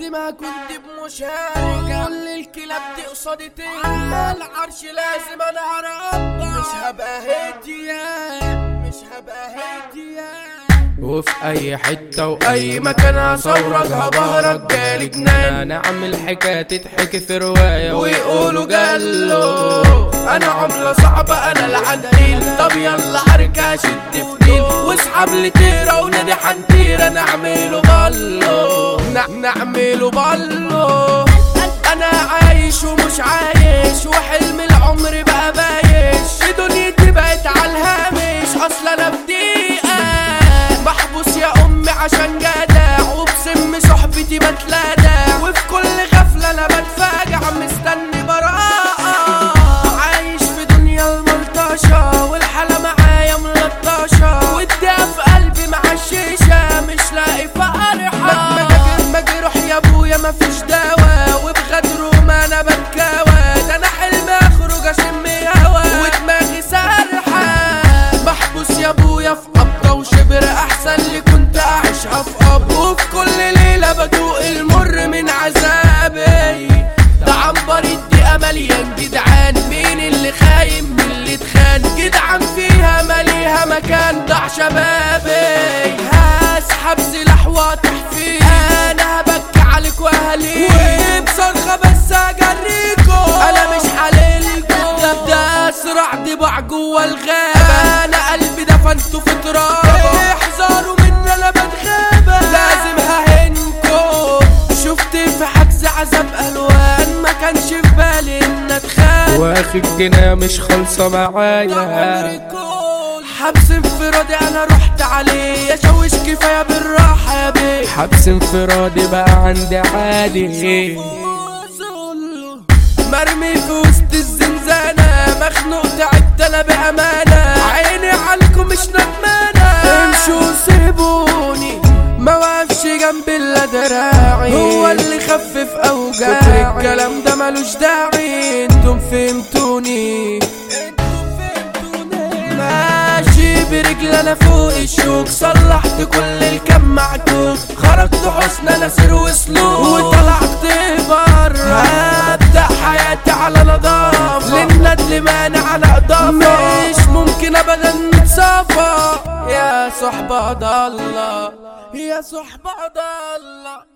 ما كنت بمشاركة كل الكلاب دي قصادي تهمة العرش لازم انا هرقبها مش هبقى هدية مش هبقى هدية وفي اي حتة واي مكان هصورك هبهرك جالي جنان اعمل حكاية تتحكي في رواية ويقولوا جالو انا عملة صعبة انا العديل طب يلا حركة شد في ديل واسحب لي تيرة ونادي حنتيرة نعمله بالو نع- نعمله بالو انا عايش ومش عايش وحلم العمر بقى بايش دنيتي بقت على الهامش اصلا انا في دقيقة محبوس يا امي عشان جدع وبسم صحبتي بتلادع وفي كل غفلة انا بتفاجع مستني براءة عايش في دنيا الملطشة والحالة معايا ملطشة والدقة في قلبي مع الشيشة مش لاقي فرحة مجروح يا ابويا مفيش دوا وبغدره ما انا بتكاوى ده انا حلمي اخرج اشم هوا ودماغي سارحة محبوس يا ابويا في قبضة وشبر احسن لي كنت اعيشها في قبر وفي كل ليلة بدوق المر من عذابي ده عنبر الدقيقة مليان جدعان مين اللي خاين من اللي اتخان جدعان فيها ماليها مكان ضاع شبابي هسحب سلاح واطح فيه انا هبكي عليك واهليك وبصرخة بس اجريكم انا مش حليلكم ده ده اسرع ضباع جوا الغابة انا قلبي دفنته في تراب احذروا مني انا بتغابة لازم ههنكم شفت في حجز عذاب الوان ما كانش في بالي ان اتخان واخد جنيه مش خالصة معايا حبس انفرادي انا رحت عليه يا شوش كفايه بالراحه يا بيه حبس انفرادي بقى عندي عادي مرمي في وسط الزنزانة مخنوق تعبت انا بأمانة عيني عنكم مش ندمانة امشوا سيبوني ما وقفش جنبي الا دراعي هو اللي خفف اوجاعي كتر الكلام ده ملوش داعي انتم فهمتوني ماشي برجل انا فوق الشوك صلحت كل الكم معكوك خرجت حسن نسر وسلوك وطلعت بره هبدأ حياتي على نظافة للندل مانع على اضافة مش ممكن ابدا نتصافى يا صحبة الله يا صحبة الله